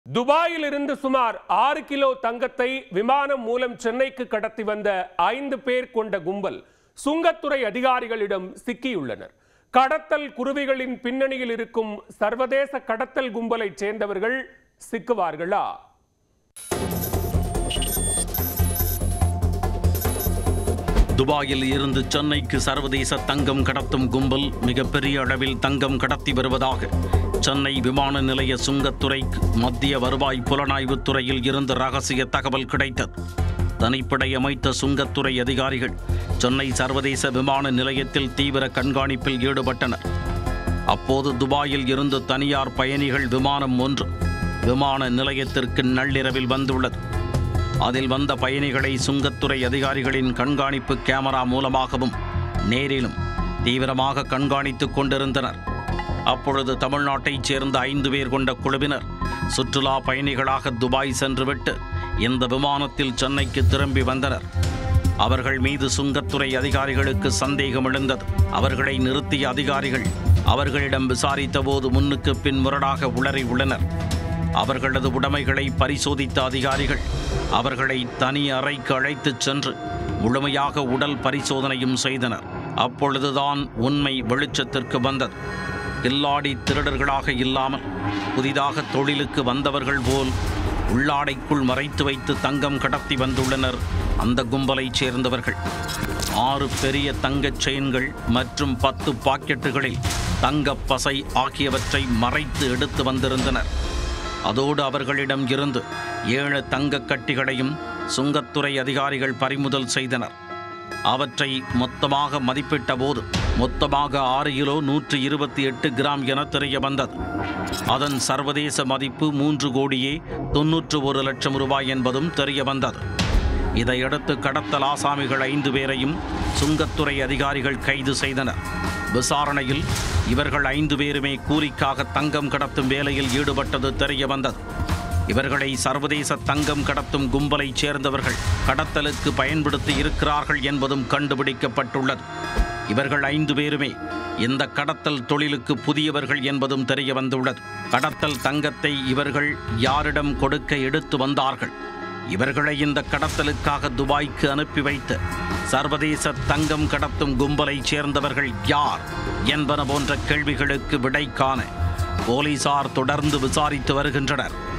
துபாயில் இருந்து சுமார் ஆறு கிலோ தங்கத்தை விமானம் மூலம் சென்னைக்கு கடத்தி வந்த ஐந்து பேர் கொண்ட கும்பல் சுங்கத்துறை அதிகாரிகளிடம் சிக்கியுள்ளனர் கடத்தல் குருவிகளின் பின்னணியில் இருக்கும் சர்வதேச கடத்தல் கும்பலைச் சேர்ந்தவர்கள் சிக்குவார்களா துபாயில் இருந்து சென்னைக்கு சர்வதேச தங்கம் கடத்தும் கும்பல் மிகப்பெரிய அளவில் தங்கம் கடத்தி வருவதாக சென்னை விமான நிலைய சுங்கத்துறைக்கு மத்திய வருவாய் புலனாய்வுத் துறையில் இருந்து ரகசிய தகவல் கிடைத்தது தனிப்படை அமைத்த சுங்கத்துறை அதிகாரிகள் சென்னை சர்வதேச விமான நிலையத்தில் தீவிர கண்காணிப்பில் ஈடுபட்டனர் அப்போது துபாயில் இருந்து தனியார் பயணிகள் விமானம் ஒன்று விமான நிலையத்திற்கு நள்ளிரவில் வந்துள்ளது அதில் வந்த பயணிகளை சுங்கத்துறை அதிகாரிகளின் கண்காணிப்பு கேமரா மூலமாகவும் நேரிலும் தீவிரமாக கண்காணித்துக் கொண்டிருந்தனர் அப்பொழுது தமிழ்நாட்டைச் சேர்ந்த ஐந்து பேர் கொண்ட குழுவினர் சுற்றுலா பயணிகளாக துபாய் சென்றுவிட்டு இந்த விமானத்தில் சென்னைக்கு திரும்பி வந்தனர் அவர்கள் மீது சுங்கத்துறை அதிகாரிகளுக்கு சந்தேகம் எழுந்தது அவர்களை நிறுத்திய அதிகாரிகள் அவர்களிடம் விசாரித்தபோது முன்னுக்கு பின் முரடாக உளறி உள்ளனர் அவர்களது உடைமைகளை பரிசோதித்த அதிகாரிகள் அவர்களை தனி அறைக்கு அழைத்துச் சென்று முழுமையாக உடல் பரிசோதனையும் செய்தனர் அப்பொழுதுதான் உண்மை வெளிச்சத்திற்கு வந்தது கில்லாடி திருடர்களாக இல்லாமல் புதிதாக தொழிலுக்கு வந்தவர்கள் போல் உள்ளாடைக்குள் மறைத்து வைத்து தங்கம் கடத்தி வந்துள்ளனர் அந்த கும்பலைச் சேர்ந்தவர்கள் ஆறு பெரிய தங்கச் செயின்கள் மற்றும் பத்து பாக்கெட்டுகளில் தங்கப் பசை ஆகியவற்றை மறைத்து எடுத்து வந்திருந்தனர் அதோடு அவர்களிடம் இருந்து ஏழு தங்கக் கட்டிகளையும் சுங்கத்துறை அதிகாரிகள் பறிமுதல் செய்தனர் அவற்றை மொத்தமாக மதிப்பிட்ட போது மொத்தமாக ஆறு கிலோ நூற்று இருபத்தி எட்டு கிராம் என தெரிய வந்தது அதன் சர்வதேச மதிப்பு மூன்று கோடியே தொன்னூற்று ஒரு லட்சம் ரூபாய் என்பதும் தெரிய வந்தது இதையடுத்து கடத்தல் ஆசாமிகள் ஐந்து பேரையும் சுங்கத்துறை அதிகாரிகள் கைது செய்தனர் விசாரணையில் இவர்கள் ஐந்து பேருமே கூலிக்காக தங்கம் கடத்தும் வேலையில் ஈடுபட்டது தெரிய வந்தது இவர்களை சர்வதேச தங்கம் கடத்தும் கும்பலைச் சேர்ந்தவர்கள் கடத்தலுக்கு பயன்படுத்தி இருக்கிறார்கள் என்பதும் கண்டுபிடிக்கப்பட்டுள்ளது இவர்கள் ஐந்து பேருமே இந்த கடத்தல் தொழிலுக்கு புதியவர்கள் என்பதும் தெரிய வந்துள்ளது கடத்தல் தங்கத்தை இவர்கள் யாரிடம் கொடுக்க எடுத்து வந்தார்கள் இவர்களை இந்த கடத்தலுக்காக துபாய்க்கு அனுப்பி வைத்து சர்வதேச தங்கம் கடத்தும் கும்பலைச் சேர்ந்தவர்கள் யார் என்பன போன்ற கேள்விகளுக்கு விடை காண போலீசார் தொடர்ந்து விசாரித்து வருகின்றனர்